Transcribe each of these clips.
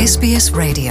SBS Radio.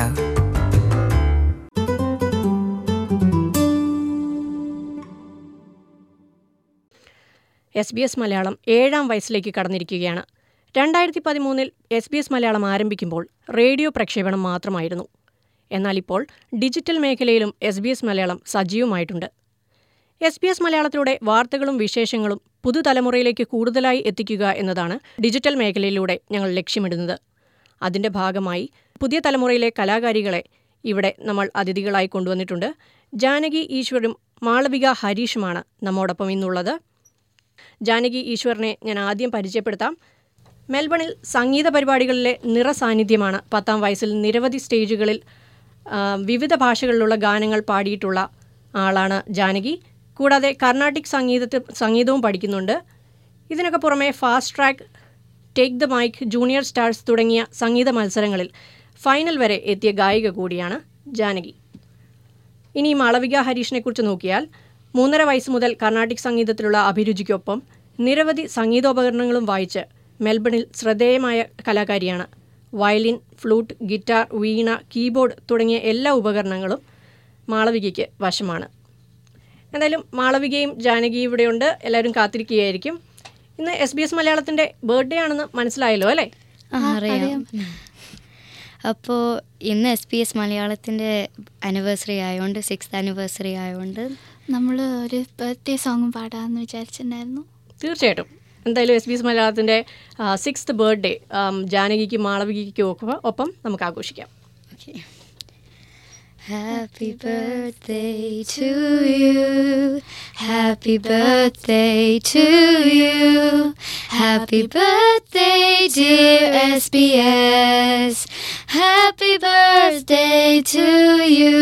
S B S Malayalam ഏഴാം വയസ്സിലേക്ക് കടന്നിരിക്കുകയാണ് രണ്ടായിരത്തി പതിമൂന്നിൽ എസ് ബി എസ് മലയാളം ആരംഭിക്കുമ്പോൾ റേഡിയോ പ്രക്ഷേപണം മാത്രമായിരുന്നു എന്നാൽ ഇപ്പോൾ ഡിജിറ്റൽ മേഖലയിലും എസ് ബി എസ് മലയാളം സജീവമായിട്ടുണ്ട് എസ് ബി എസ് മലയാളത്തിലൂടെ വാർത്തകളും വിശേഷങ്ങളും പുതുതലമുറയിലേക്ക് കൂടുതലായി എത്തിക്കുക എന്നതാണ് ഡിജിറ്റൽ മേഖലയിലൂടെ ഞങ്ങൾ ലക്ഷ്യമിടുന്നത് അതിൻ്റെ ഭാഗമായി പുതിയ തലമുറയിലെ കലാകാരികളെ ഇവിടെ നമ്മൾ അതിഥികളായി കൊണ്ടുവന്നിട്ടുണ്ട് ജാനകി ഈശ്വരും മാളവിക ഹരീഷുമാണ് നമ്മോടൊപ്പം ഇന്നുള്ളത് ജാനകി ഈശ്വറിനെ ഞാൻ ആദ്യം പരിചയപ്പെടുത്താം മെൽബണിൽ സംഗീത പരിപാടികളിലെ നിറസാന്നിധ്യമാണ് പത്താം വയസ്സിൽ നിരവധി സ്റ്റേജുകളിൽ ആ, വിവിധ ഭാഷകളിലുള്ള ഗാനങ്ങൾ പാടിയിട്ടുള്ള ആളാണ് ജാനകി കൂടാതെ കർണാട്ടിക് സംഗീതത്തിൽ സംഗീതവും പഠിക്കുന്നുണ്ട് ഇതിനൊക്കെ പുറമെ fast track take the mic junior stars തുടങ്ങിയ സംഗീത മത്സരങ്ങളിൽ ഫൈനൽ വരെ എത്തിയ ഗായിക കൂടിയാണ് ജാനകി ഇനി മാളവിക ഹരീഷിനെ കുറിച്ച് നോക്കിയാൽ മൂന്നര വയസ്സ് മുതൽ കർണാട്ടിക് സംഗീതത്തിലുള്ള അഭിരുചിക്കൊപ്പം നിരവധി സംഗീതോപകരണങ്ങളും വായിച്ച് മെൽബണിൽ ശ്രദ്ധേയമായ കലാകാരിയാണ് violin flute guitar veena keyboard തുടങ്ങിയ എല്ലാ ഉപകരണങ്ങളും മാളവികയ്ക്ക് വശമാണ് എന്തായാലും മാളവികയും ജാനകിയും ഇവിടെയുണ്ട് എല്ലാവരും കാത്തിരിക്കുകയായിരിക്കും ഇന്ന് എസ് ബി എസ് മലയാളത്തിൻ്റെ ബർത്ത്ഡേ ആണെന്ന് മനസ്സിലായല്ലോ അല്ലേ ആ അറിയാം അപ്പോൾ ഇന്ന് എസ് പി എസ് മലയാളത്തിൻ്റെ ആനിവേഴ്സറി ആയതുകൊണ്ട് സിക്സ്ത് ആനിവേഴ്സറി ആയതുകൊണ്ട് നമ്മൾ ഒരു ബർത്ത്ഡേ സോങ് പാടാമെന്ന് വിചാരിച്ചിട്ടുണ്ടായിരുന്നു തീർച്ചയായിട്ടും എന്തായാലും എസ് ബി എസ് മലയാളത്തിൻ്റെ സിക്സ്ത് ബർത്ത്ഡേ ജാനകിക്കും മാളവികയ്ക്കും ഒക്കെ ഒപ്പം നമുക്ക് ആഘോഷിക്കാം okay Happy birthday to you. Happy birthday to you. Happy birthday, dear SBS. Happy birthday to you.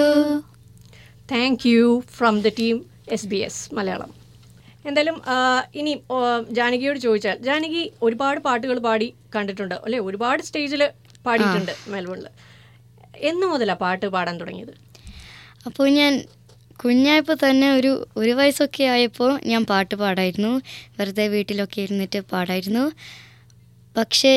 Thank you from the team S B S Malayalam എന്തായാലും ആ, ഇനി ഓ, ജാനകിയോട് ചോദിച്ചാൽ ജാനകി ഒരുപാട് പാട്ടുകൾ പാടി കണ്ടിട്ടുണ്ട് അല്ലേ ഒരുപാട് സ്റ്റേജിൽ പാടിയിട്ടുണ്ട് മെൽബണിൽ എന്ന് മുതലാണ് പാട്ട് പാടാൻ തുടങ്ങിയത് അപ്പോൾ ഞാൻ കുഞ്ഞായപ്പോൾ തന്നെ ഒരു ഒരു വയസ്സൊക്കെ ആയപ്പോൾ ഞാൻ പാട്ട് പാടായിരുന്നു വെറുതെ വീട്ടിലൊക്കെ ഇരുന്നിട്ട് പാടായിരുന്നു പക്ഷേ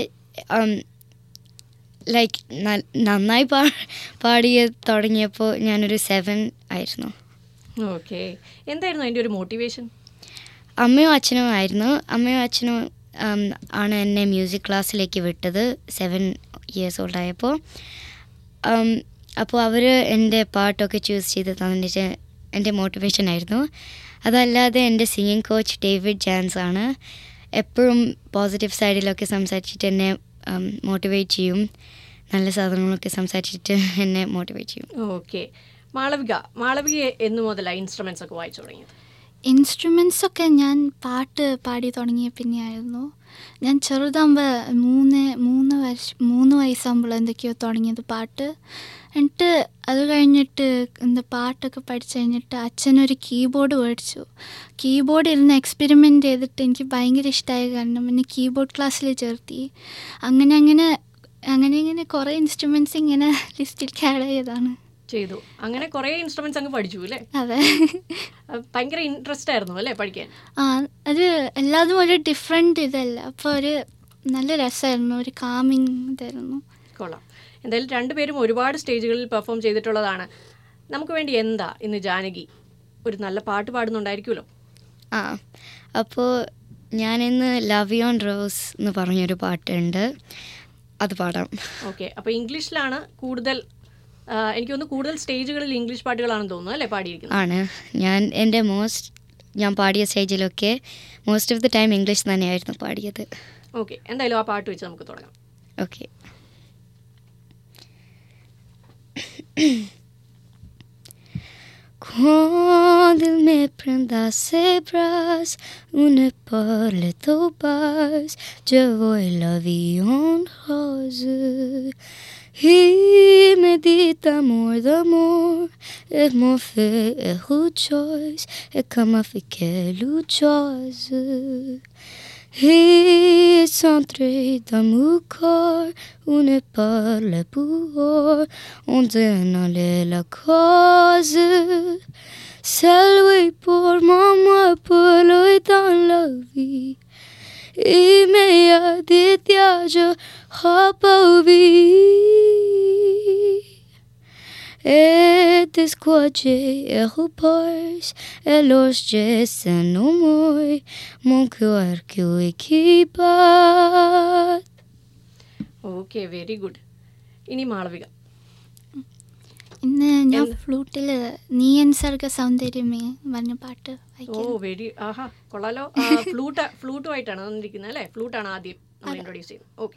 ലൈക്ക് നന്നായി പാ പാടിയ തുടങ്ങിയപ്പോൾ ഞാനൊരു സെവൻ ആയിരുന്നു ഓക്കെ എന്തായിരുന്നു അതിൻ്റെ ഒരു മോട്ടിവേഷൻ അമ്മയും അച്ഛനും ആയിരുന്നു അമ്മയും അച്ഛനും ഉം, ആണ് എന്നെ മ്യൂസിക് ക്ലാസ്സിലേക്ക് വിട്ടത് സെവൻ ഇയേഴ്സ് ഓൾഡ് ആയപ്പോൾ അപ്പോൾ അവർ എൻ്റെ പാട്ടൊക്കെ ചൂസ് ചെയ്ത് തന്നിട്ട് എൻ്റെ മോട്ടിവേഷൻ ആയിരുന്നു അതല്ലാതെ എൻ്റെ സിംഗിങ് കോച്ച് ഡേവിഡ് ജാൻസ് ആണ് എപ്പോഴും പോസിറ്റീവ് സൈഡിലൊക്കെ സംസാരിച്ചിട്ട് എന്നെ മോട്ടിവേറ്റ് ചെയ്യും നല്ല സാധനങ്ങളൊക്കെ സംസാരിച്ചിട്ട് എന്നെ മോട്ടിവേറ്റ് ചെയ്യും ഓക്കെ മാളവിക മാളവിക എന്ന് മുതലാണ് ഇൻസ്ട്രുമെന്റ്സ് ഒക്കെ വായിച്ചു തുടങ്ങിയത് ഇൻസ്ട്രുമെൻസ് ഒക്കെ ഞാൻ പാട്ട് പാടി തുടങ്ങിയ പിന്നെയായിരുന്നു ഞാൻ ചെറുതാകുമ്പോൾ മൂന്ന് മൂന്ന് വർഷം മൂന്ന് വയസ്സാകുമ്പോൾ എന്തൊക്കെയോ തുടങ്ങിയത് പാട്ട് എന്നിട്ട് അത് കഴിഞ്ഞിട്ട് എന്താ പാട്ടൊക്കെ പഠിച്ചു കഴിഞ്ഞിട്ട് അച്ഛനൊരു കീബോർഡ് മേടിച്ചു കീബോർഡ് ഇരുന്ന് എക്സ്പെരിമെൻ്റ് ചെയ്തിട്ട് എനിക്ക് ഭയങ്കര ഇഷ്ടമായ കാരണം പിന്നെ കീബോർഡ് ക്ലാസ്സിൽ ചേർത്തി അങ്ങനെ അങ്ങനെ അങ്ങനെ ഇങ്ങനെ കുറേ ഇൻസ്ട്രുമെൻറ്റ്സ് ഇങ്ങനെ ലിസ്റ്റിലേക്ക് ആഡ് ചെയ്തതാണ് ചെയ്തു അങ്ങനെ കുറേ ഇൻസ്ട്രുമെന്റ്സ് അങ്ങ് പഠിച്ചു അല്ലേ അതെ അഹ് ഭയങ്കര ഇൻട്രസ്റ്റ് ആയിരുന്നു അല്ലേ പഠിക്കാൻ ആ അത് എല്ലാതും ഒരു ഡിഫറെൻ്റ് ഇതല്ല അപ്പോൾ ഒരു നല്ല രസമായിരുന്നു ഒരു കാമിങ് ഇതായിരുന്നു കൊള്ളാം എന്തായാലും രണ്ടുപേരും ഒരുപാട് സ്റ്റേജുകളിൽ പെർഫോം ചെയ്തിട്ടുള്ളതാണ് നമുക്ക് വേണ്ടി എന്താ ഇന്ന് ജാനകി ഒരു നല്ല പാട്ട് പാടുന്നുണ്ടായിരിക്കുമല്ലോ ആ അപ്പോൾ ഞാനിന്ന് ലവ് യോൺ റോസ് എന്ന് പറഞ്ഞൊരു പാട്ടുണ്ട് അത് പാടാം ഓക്കെ അപ്പോൾ ഇംഗ്ലീഷിലാണ് കൂടുതൽ ആ, എനിക്ക് തോന്നുന്നു കൂടുതൽ സ്റ്റേജുകളിൽ ഇംഗ്ലീഷ് പാട്ടുകളാണെന്ന് തോന്നുന്നു അല്ലേ പാടിയിരിക്കുന്നത് ആണ് ഞാൻ എൻ്റെ മോസ്റ്റ് ഞാൻ പാടിയ സ്റ്റേജിലൊക്കെ most of the time English തന്നെയായിരുന്നു പാടിയത് ഓക്കെ എന്തായാലും ആ പാട്ട് വെച്ച് നമുക്ക് തുടങ്ങാം okay Quand il me prend dans ses bras, une parle tout basse, je vois la vie en rose. Il me dit amour d'amour, il m'a fait autre chose, et comme a fait quelque chose. Il s'entrée dans mon corps, on ne parle pour, on donne aller la cause. C'est lui pour moi, moi pour lui dans la vie. Il m'a dit, je pas vie. esquadre, erro pois, elos jessa no moi, mon cœur que equipat. Okay very good ഇനി മാളവിക ഇന്ന് ഞാൻ എന്ത്? ഫ്ലൂട്ടിൽ നീ N സർഗ സൗന്ദര്യമേ പറഞ്ഞ പാട്ട് ഓ വായിക്കാം very ആഹാ കൊള്ളാലോ flute ഫ്ലൂട്ടുമായിട്ടാണ് വന്നിരിക്കുന്നത് അല്ലേ ഫ്ലൂട്ടാണ് ആദ്യം നമ്മൾ ഇൻട്രൊഡ്യൂസ് ചെയ്യുന്നത് ഓക്കെ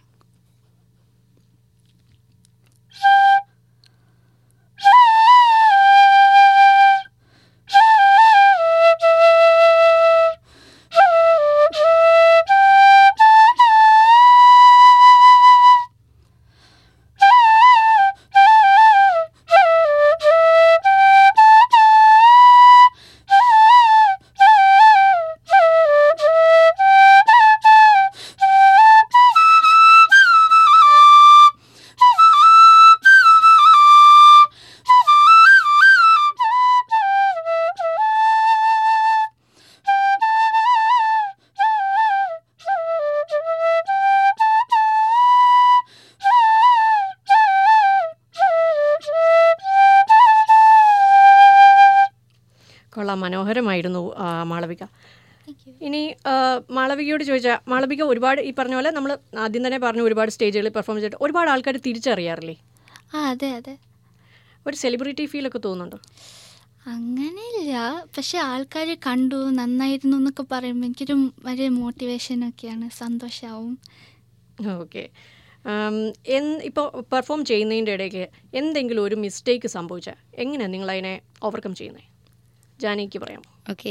കൊള്ളാം മനോഹരമായിരുന്നു ആ, മാളവിക ഇനി ആ, മാളവികയോട് ചോദിച്ചാൽ മാളവിക ഒരുപാട് ഈ പറഞ്ഞ പോലെ നമ്മൾ ആദ്യം തന്നെ പറഞ്ഞു ഒരുപാട് സ്റ്റേജുകളിൽ പെർഫോം ചെയ്തിട്ട് ഒരുപാട് ആൾക്കാർ തിരിച്ചറിയാറില്ലേ ആ അതെ അതെ ഒരു സെലിബ്രിറ്റി ഫീലൊക്കെ തോന്നുന്നുണ്ടോ അങ്ങനെയില്ല പക്ഷെ ആൾക്കാർ കണ്ടു നന്നായിരുന്നു എന്നൊക്കെ പറയുമ്പോൾ എനിക്കൊരു വലിയ മോട്ടിവേഷനൊക്കെയാണ് സന്തോഷമാവും ഓക്കെ ഇപ്പോൾ പെർഫോം ചെയ്യുന്നതിൻ്റെ ഇടയ്ക്ക് എന്തെങ്കിലും ഒരു മിസ്റ്റേക്ക് സംഭവിച്ചാൽ എങ്ങനെയാണ് നിങ്ങളതിനെ ഓവർകം ചെയ്യുന്നത് ജാനിക്ക് പറയാം okay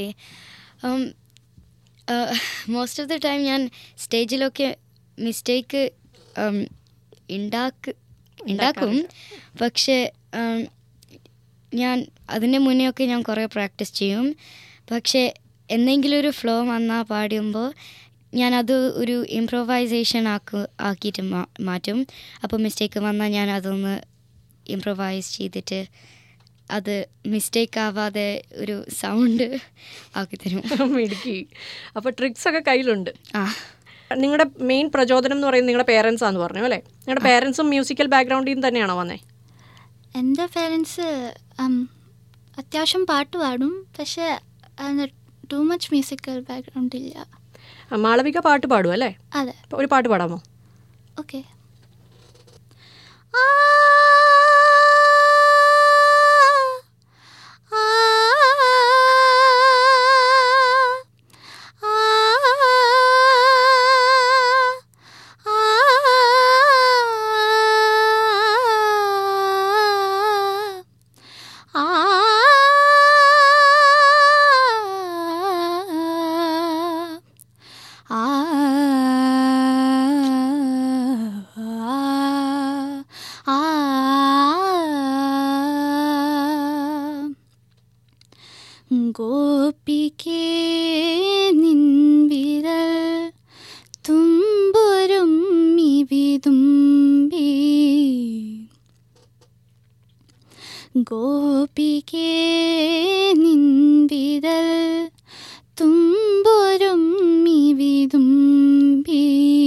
most of the time ഞാൻ സ്റ്റേജിലൊക്കെ മിസ്റ്റേക്ക് ഉണ്ടാക്ക് ഉണ്ടാക്കും പക്ഷേ um, ഞാൻ അതിൻ്റെ മുന്നേ ഒക്കെ ഞാൻ കുറേ പ്രാക്ടീസ് ചെയ്യും പക്ഷേ എന്തെങ്കിലും ഒരു ഫ്ലോ വന്നാൽ പാടുമ്പോൾ ഞാൻ അത് ഒരു ഇംപ്രൊവൈസേഷൻ ആക്കു ആക്കിയിട്ട് മാ- മാറ്റും അപ്പോൾ മിസ്റ്റേക്ക് വന്നാൽ ഞാൻ അതൊന്ന് ഇംപ്രൊവൈസ് ചെയ്തിട്ട് അത് മിസ്റ്റേക്ക് ആവാതെ ഒരു സൗണ്ട് ആക്കി തരും മിടുക്കി അപ്പോൾ ട്രിക്സ് ഒക്കെ കയ്യിലുണ്ട് ആ നിങ്ങളുടെ മെയിൻ പ്രചോദനം എന്ന് പറയുന്നത് നിങ്ങളുടെ പേരൻസ് ആണെന്ന് പറഞ്ഞു അല്ലേ നിങ്ങളുടെ പേരൻസും മ്യൂസിക്കൽ ബാക്ക്ഗ്രൗണ്ടിൽ നിന്ന് തന്നെയാണോ വന്നേ എൻ്റെ പേരൻസ് അത്യാവശ്യം പാട്ട് പാടും പക്ഷേ ടു മച്ച് മ്യൂസിക്കൽ ബാക്ക്ഗ്രൗണ്ട് ഇല്ല ആ, മാളവിക പാട്ട് പാടും അല്ലേ അതെ അപ്പോൾ ഒരു പാട്ട് പാടാമോ ഓക്കെ ഗോപിക്കേ നിൻവിരൽ തുമ്പൊരും വിതുമ്പി ഗോപിക്കേ നിൻവിരൽ തുമ്പൊരും വിതുമ്പി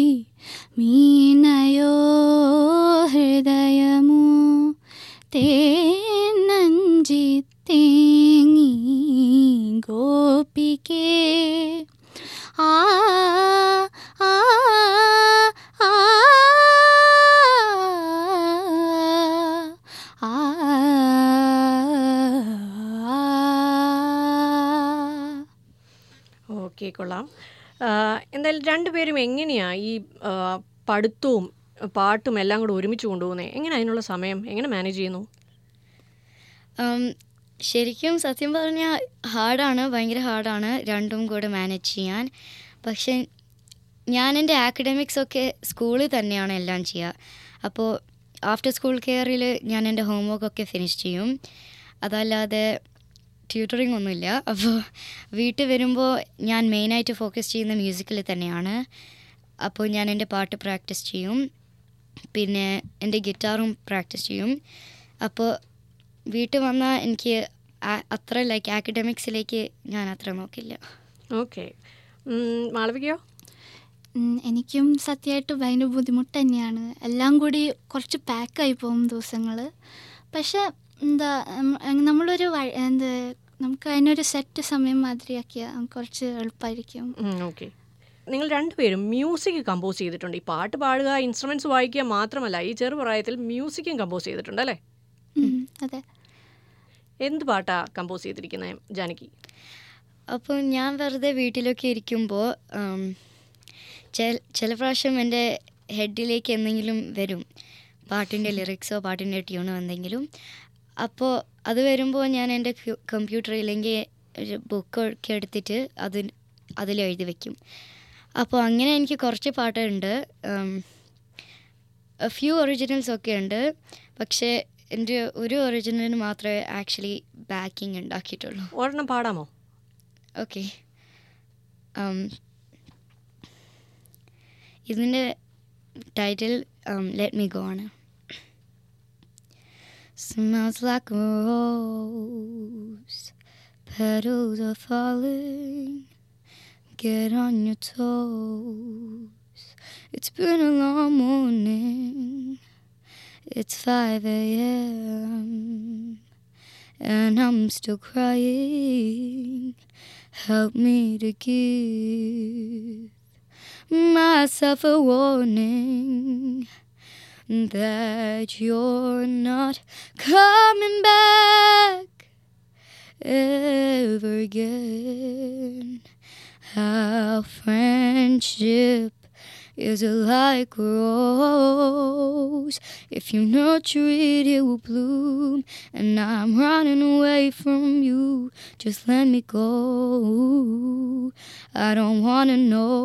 മീനയോ ഹൃദയമോ തേനഞ്ചി തേങ്ങി ഗോപിക്കേ ആ ആ ആ ആ ഓക്കെ കൊള്ളാം ആ, എന്തായാലും രണ്ടുപേരും എങ്ങനെയാണ് ഈ ആ, പഠിത്തവും പാട്ടും എല്ലാം കൂടെ ഒരുമിച്ച് കൊണ്ടുപോകുന്നത് എങ്ങനെ അതിനുള്ള സമയം എങ്ങനെ മാനേജ് ചെയ്യുന്നു ഉം, ശരിക്കും സത്യം പറഞ്ഞാൽ ഹാർഡാണ് ഭയങ്കര ഹാർഡാണ് രണ്ടും കൂടെ മാനേജ് ചെയ്യാൻ പക്ഷേ ഞാൻ എൻ്റെ ആക്കഡമിക്സ് ഒക്കെ സ്കൂളിൽ തന്നെയാണ് എല്ലാം ചെയ്യുക അപ്പോൾ ആഫ്റ്റർ സ്കൂൾ കെയറിൽ ഞാൻ എൻ്റെ ഹോംവർക്കൊക്കെ ഫിനിഷ് ചെയ്യും അതല്ലാതെ ട്യൂട്ടറിങ് ഒന്നുമില്ല അപ്പോൾ വീട്ടിൽ വരുമ്പോൾ ഞാൻ മെയിനായിട്ട് ഫോക്കസ് ചെയ്യുന്ന മ്യൂസിക്കിൽ തന്നെയാണ് അപ്പോൾ ഞാൻ എൻ്റെ പാട്ട് പ്രാക്ടീസ് ചെയ്യും പിന്നെ എൻ്റെ ഗിറ്റാറും പ്രാക്ടീസ് ചെയ്യും അപ്പോൾ വീട്ടിൽ വന്നാൽ എനിക്ക് ആ- അത്ര ലൈക്ക് ആക്കഡമിക്സിലേക്ക് ഞാൻ അത്ര നോക്കില്ല ഓക്കെ മാളവികയോ ഉം, എനിക്കും സത്യമായിട്ട് ഭയങ്കര ബുദ്ധിമുട്ട് തന്നെയാണ് എല്ലാം കൂടി കുറച്ച് പാക്കായി പോകും ദിവസങ്ങൾ പക്ഷെ എന്താ ഉം, നമ്മളൊരു വഴ- എന്ത് നമുക്ക് അതിനൊരു സെറ്റ് സമയം മാതിരിയാക്കിയാൽ നമുക്ക് കുറച്ച് എളുപ്പമായിരിക്കും ഓക്കെ നിങ്ങൾ രണ്ടുപേരും മ്യൂസിക് കമ്പോസ് ചെയ്തിട്ടുണ്ട് ഈ പാട്ട് പാടുക ഇൻസ്ട്രുമെന്റ്സ് വായിക്കുക മാത്രമല്ല ഈ ചെറുപ്രായത്തിൽ മ്യൂസിക്കും കമ്പോസ് ചെയ്തിട്ടുണ്ട് അല്ലേ ഉം, അതെ എന്ത് പാട്ടാ കമ്പോസ് ചെയ്തിരിക്കുന്നത് ജാനകി അപ്പോൾ ഞാൻ വെറുതെ വീട്ടിലൊക്കെ ഇരിക്കുമ്പോൾ ചില പ്രാവശ്യം എൻ്റെ ഹെഡിലേക്ക് എന്തെങ്കിലും വരും പാട്ടിൻ്റെ ലിറിക്സോ പാട്ടിൻ്റെ ട്യൂണോ എന്തെങ്കിലും അപ്പോൾ അത് വരുമ്പോൾ ഞാൻ എൻ്റെ കമ്പ്യൂട്ടറിൽ ഇല്ലെങ്കിൽ ഒരു ബുക്കൊക്കെ എടുത്തിട്ട് അത് അതിൽ എഴുതി വെക്കും അപ്പോൾ അങ്ങനെ എനിക്ക് കുറച്ച് പാട്ടുണ്ട് ഫ്യൂ ഒറിജിനൽസ് ഒക്കെ ഉണ്ട് പക്ഷേ എൻ്റെ ഒരു ഒറിജിനലിന് മാത്രമേ ആക്ച്വലി ബാക്കിംഗ് ഉണ്ടാക്കിയിട്ടുള്ളൂ ഒരെണ്ണം പാടാമോ ഓക്കെ ഇതിൻ്റെ ടൈറ്റിൽ ലെറ്റ് മീ ഗോ ആണ് Smells like a rose, petals are falling. Get on your toes. It's been a long morning. It's 5 a.m. and I'm still crying. Help me to give myself a warning that you're not coming back ever again. Our friendship is like a rose. If you nurture it, it will bloom. And I'm running away from you. Just let me go. I don't wanna know.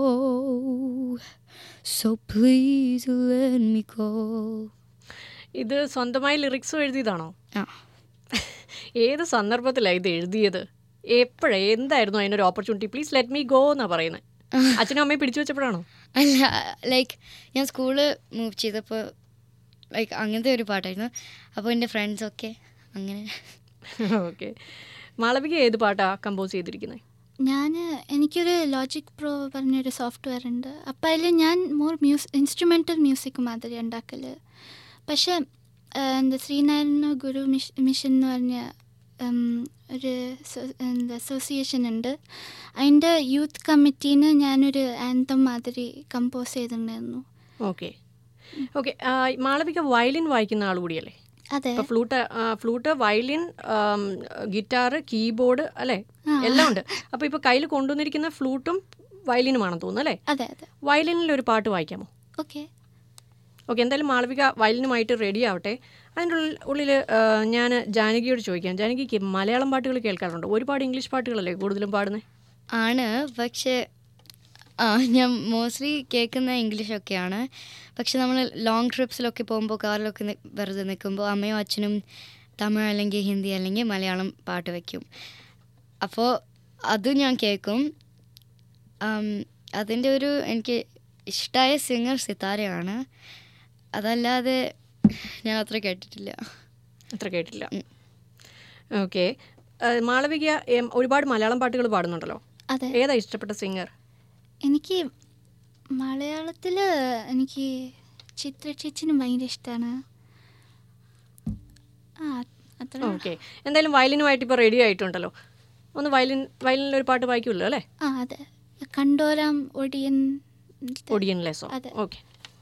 So please let me go. ഇത് സ്വന്തമായി ലിറിക്സും എഴുതിയതാണോ ആ ഏത് സന്ദർഭത്തിലാണ് ഇത് എഴുതിയത് എപ്പോഴേ എന്തായിരുന്നു അതിനൊരു opportunity please let me go എന്നാ പറയുന്നത് അച്ഛനും അമ്മയും പിടിച്ചു വെച്ചപ്പോഴാണോ അല്ല ലൈക്ക് ഞാൻ സ്കൂള് മൂവ് ചെയ്തപ്പോൾ ലൈക്ക് അങ്ങനത്തെ ഒരു പാട്ടായിരുന്നു അപ്പോൾ എൻ്റെ ഫ്രണ്ട്സൊക്കെ അങ്ങനെ ഓക്കെ മാളവിക ഏത് പാട്ടാ കമ്പോസ് ചെയ്തിരിക്കുന്നത് ഞാൻ എനിക്കൊരു ലോജിക് പ്രോ പറഞ്ഞൊരു സോഫ്റ്റ്വെയർ ഉണ്ട് അപ്പം അതിൽ ഞാൻ മോർ മ്യൂസ് ഇൻസ്ട്രുമെൻ്റൽ മ്യൂസിക് മാതിരി ഉണ്ടാക്കൽ പക്ഷേ ആ, എന്താ ശ്രീനാരായണ ഗുരു മിഷ് മിഷൻ എന്ന് പറഞ്ഞ ഉം, ഒരു സൊ- എന്താ അസോസിയേഷൻ ഉണ്ട് അതിൻ്റെ യൂത്ത് കമ്മിറ്റീന്ന് ഞാനൊരു ആന്തം മാതിരി കമ്പോസ് ചെയ്തിട്ടുണ്ടായിരുന്നു ഓക്കെ ഓക്കെ മാളവിക വയലിൻ വായിക്കുന്ന ആൾ കൂടിയല്ലേ അതെ ഇപ്പൊ flute flute violin guitar keyboard അല്ലേ എല്ലാം ഉണ്ട് അപ്പൊ ഇപ്പൊ കയ്യിൽ കൊണ്ടുവന്നിരിക്കുന്ന ഫ്ലൂട്ടും വയലിനുമാണെന്ന് തോന്നുന്നു അല്ലേ അതെ അതെ വയലിനിൽ ഒരു പാട്ട് വായിക്കാമോ ഓക്കെ ഓക്കെ എന്തായാലും മാളവിക വയലിനുമായിട്ട് റെഡി ആവട്ടെ അതിൻ്റെ ഉള്ളിൽ ഞാൻ ജാനകിയോട് ചോദിക്കാം ജാനകിക്ക് മലയാളം പാട്ടുകൾ കേൾക്കാറുണ്ട് ഒരുപാട് ഇംഗ്ലീഷ് പാട്ടുകളല്ലേ കൂടുതലും പാടുന്നത് ആണ് പക്ഷേ ആ ഞാൻ മോസ്റ്റ്ലി കേൾക്കുന്ന ഇംഗ്ലീഷൊക്കെയാണ് പക്ഷെ നമ്മൾ ലോങ് ട്രിപ്സിലൊക്കെ പോകുമ്പോൾ കാറിലൊക്കെ നി- വെറുതെ നിൽക്കുമ്പോൾ അമ്മയും അച്ഛനും തമിഴ് അല്ലെങ്കിൽ ഹിന്ദി അല്ലെങ്കിൽ മലയാളം പാട്ട് വയ്ക്കും അപ്പോൾ അത് ഞാൻ കേൾക്കും ആം, അതിൻ്റെ ഒരു എനിക്ക് ഇഷ്ടമായ സിംഗർ സിത്താരയാണ് അതല്ലാതെ ഞാൻ അത്ര കേട്ടിട്ടില്ല അത്ര കേട്ടില്ല ഓക്കെ മാളവിക em, ഒരുപാട് മലയാളം പാട്ടുകൾ പാടുന്നുണ്ടല്ലോ അതെ ഏതാ ഇഷ്ടപ്പെട്ട സിംഗർ എനിക്ക് മലയാളത്തിൽ എനിക്ക് ചിത്ര ചേച്ചിനും ഭയങ്കര ഇഷ്ടമാണ് ആ അത്ര ഓക്കെ എന്തായാലും വയലിനുമായിട്ട് ഇപ്പോൾ റെഡി ആയിട്ടുണ്ടല്ലോ ഒന്ന് വയലിൻ വയലിനിൽ ഒരു പാട്ട് വായിക്കുമല്ലോ അല്ലേ ആ അതെ കണ്ടോരാം ഒടിയൻ ഒടിയൻ ലെസോ അതെ. Okay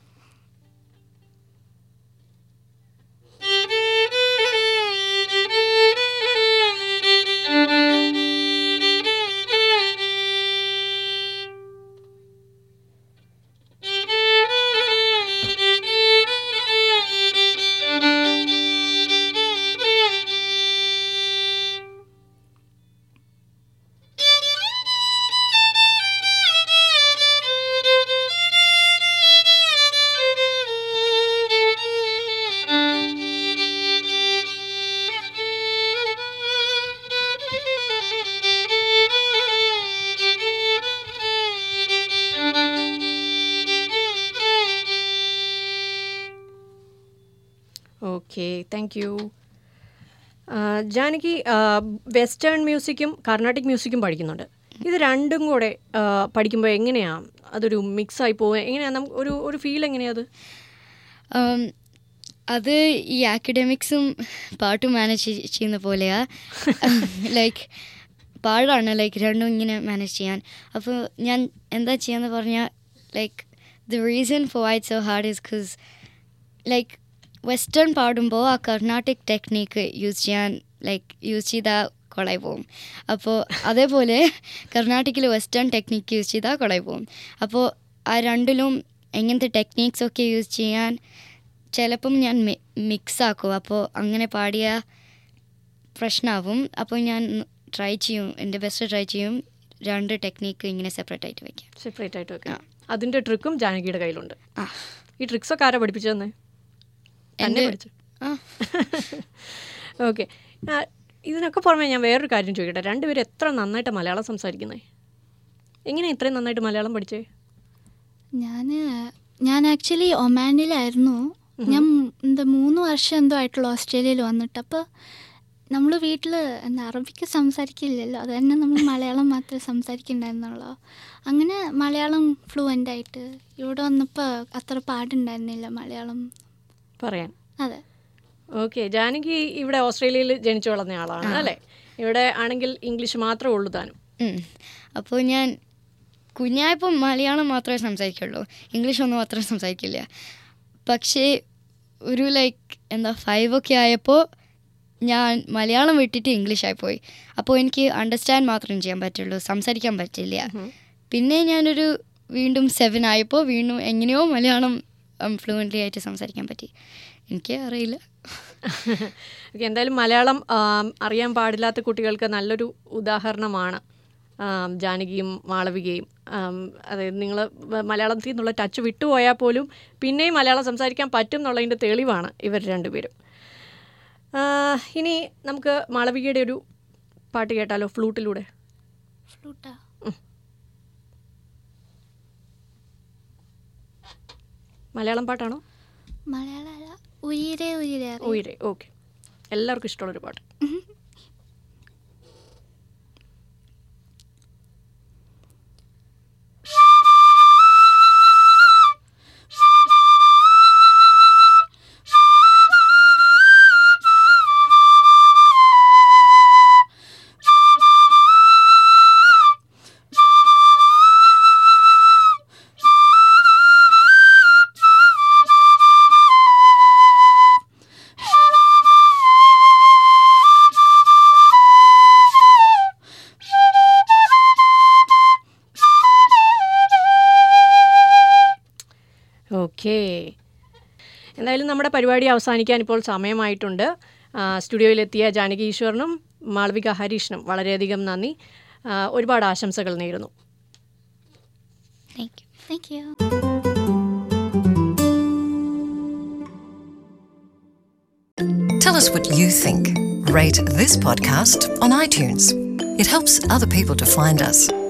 okay thank you Janaki western മ്യൂസിക്കും കർണാട്ടിക് മ്യൂസിക്കും പഠിക്കുന്നുണ്ട് ഇത് രണ്ടും കൂടെ ആ, പഠിക്കുമ്പോൾ എങ്ങനെയാണ് അതൊരു മിക്സായി പോവുക എങ്ങനെയാണ് നമുക്ക് ഒരു ഒരു ഫീൽ എങ്ങനെയാണ് അത് Um, അത് ഈ ആക്കഡമിക്സും പാട്ടും മാനേജ് ചെയ്യുന്ന പോലെയാ ലൈക്ക് പാടാണ് ലൈക്ക് രണ്ടും ഇങ്ങനെ മാനേജ് ചെയ്യാൻ അപ്പോൾ ഞാൻ എന്താ ചെയ്യാന്ന് പറഞ്ഞാൽ like the reason for white so hard is because like western പാടുമ്പോൾ ആ കർണാട്ടിക് ടെക്നീക്ക് യൂസ് ചെയ്യാൻ ലൈക്ക് യൂസ് ചെയ്താൽ കുളമായി പോകും അപ്പോൾ അതേപോലെ കർണാട്ടിക്കിൽ വെസ്റ്റേൺ ടെക്നിക്ക് യൂസ് ചെയ്താൽ കുളമായി പോകും അപ്പോൾ ആ രണ്ടിലും എങ്ങനത്തെ ടെക്നീക്സ് ഒക്കെ യൂസ് ചെയ്യാൻ ചിലപ്പം ഞാൻ മിക്സ് ആക്കും അപ്പോൾ അങ്ങനെ പാടിയ പ്രശ്നമാവും അപ്പോൾ ഞാൻ ട്രൈ ചെയ്യും എൻ്റെ ബെസ്റ്റ് ട്രൈ ചെയ്യും രണ്ട് ടെക്നീക്ക് ഇങ്ങനെ സെപ്പറേറ്റ് ആയിട്ട് വെക്കാം സെപ്പറേറ്റ് ആയിട്ട് വെക്കാം അതിൻ്റെ ട്രിക്കും ജാനകിയുടെ കയ്യിലുണ്ട് ആ ഈ ട്രിക്സൊക്കെ ആരാ പഠിപ്പിച്ചതെന്ന് തന്നെ എൻ്റെ- പഠിച്ചു ആ ഓക്കെ ഇതിനൊക്കെ പുറമെ ഞാൻ വേറൊരു കാര്യം ചോദിക്കട്ടെ രണ്ടുപേരും എത്ര നന്നായിട്ട് മലയാളം സംസാരിക്കുന്നത് എങ്ങനെ ഇത്രയും നന്നായിട്ട് മലയാളം പഠിച്ചേ ഞാൻ ഞാൻ ആക്ച്വലി ഒമാനിലായിരുന്നു ഞാൻ എന്താ മൂന്ന് വർഷം എന്തോ ആയിട്ടുള്ളൂ ഓസ്ട്രേലിയയിൽ വന്നിട്ട് അപ്പോൾ നമ്മൾ വീട്ടിൽ എന്താ അറബിക്ക് സംസാരിക്കില്ലല്ലോ അത് തന്നെ നമ്മൾ മലയാളം മാത്രമേ സംസാരിക്കണ്ടായിരുന്നുള്ളൂ അങ്ങനെ മലയാളം ഫ്ലുവൻ്റ് ആയിട്ട് ഇവിടെ വന്നപ്പോൾ അത്ര പാടുണ്ടായിരുന്നില്ല മലയാളം പറയാൻ അതെ ഓക്കെ ജാനകി ഇവിടെ ഓസ്ട്രേലിയയിൽ ജനിച്ചു വളർന്ന ആളാണ് അല്ലേ ഇവിടെ ആണെങ്കിൽ ഇംഗ്ലീഷ് മാത്രമേ ഉള്ളൂ താനും ഉം. അപ്പോൾ ഞാൻ കുഞ്ഞായപ്പോൾ മലയാളം മാത്രമേ സംസാരിക്കുള്ളൂ ഇംഗ്ലീഷ് ഒന്നും അത്ര സംസാരിക്കില്ല പക്ഷേ ഒരു ലൈക്ക് എന്താ ഫൈവ് ഒക്കെ ആയപ്പോൾ ഞാൻ മലയാളം വിട്ടിട്ട് ഇംഗ്ലീഷ് ആയിപ്പോയി അപ്പോൾ എനിക്ക് അണ്ടർസ്റ്റാൻഡ് മാത്രം ചെയ്യാൻ പറ്റുള്ളൂ സംസാരിക്കാൻ പറ്റില്ല പിന്നെ ഞാനൊരു വീണ്ടും സെവൻ ആയപ്പോൾ വീണ്ടും എങ്ങനെയോ മലയാളം ഫ്ലുവൻ്റ്ലി ആയിട്ട് സംസാരിക്കാൻ പറ്റി എനിക്ക് അറിയില്ല ഓക്കെ എന്തായാലും മലയാളം ആം, അറിയാൻ പാടില്ലാത്ത കുട്ടികൾക്ക് നല്ലൊരു ഉദാഹരണമാണ് ആം, ജാനകിയും മാളവികയും ആം, അതായത് നിങ്ങൾ മലയാളത്തിൽ നിന്നുള്ള ടച്ച് വിട്ടുപോയാൽ പോലും പിന്നെയും മലയാളം സംസാരിക്കാൻ പറ്റും എന്നുള്ളതിൻ്റെ തെളിവാണ് ഇവർ രണ്ടുപേരും ആ, ഇനി നമുക്ക് മാളവികയുടെ ഒരു പാട്ട് കേട്ടാലോ ഫ്ലൂട്ടിലൂടെ ഫ്ലൂട്ടാ മലയാളം പാട്ടാണോ മലയാളം അല്ല ഉയിരേ ഉയിരേ അറിയാം. ഉയരെ ഓക്കെ എല്ലാവർക്കും ഇഷ്ടമുള്ളൊരു പാട്ട് ഓക്കേ എന്തായാലും നമ്മുടെ പരിപാടി അവസാനിക്കാൻ ഇപ്പോൾ സമയമായിട്ടുണ്ട് ആ, സ്റ്റുഡിയോയിലെത്തിയ ജാനകി ഈശ്വറിനും മാളവിക ഹരീഷിനും വളരെയധികം നന്ദി ആ, ഒരുപാട് ആശംസകൾ നേരുന്നു thank you Thank you. Tell us what you think. Rate this podcast on iTunes. It helps other people to find us.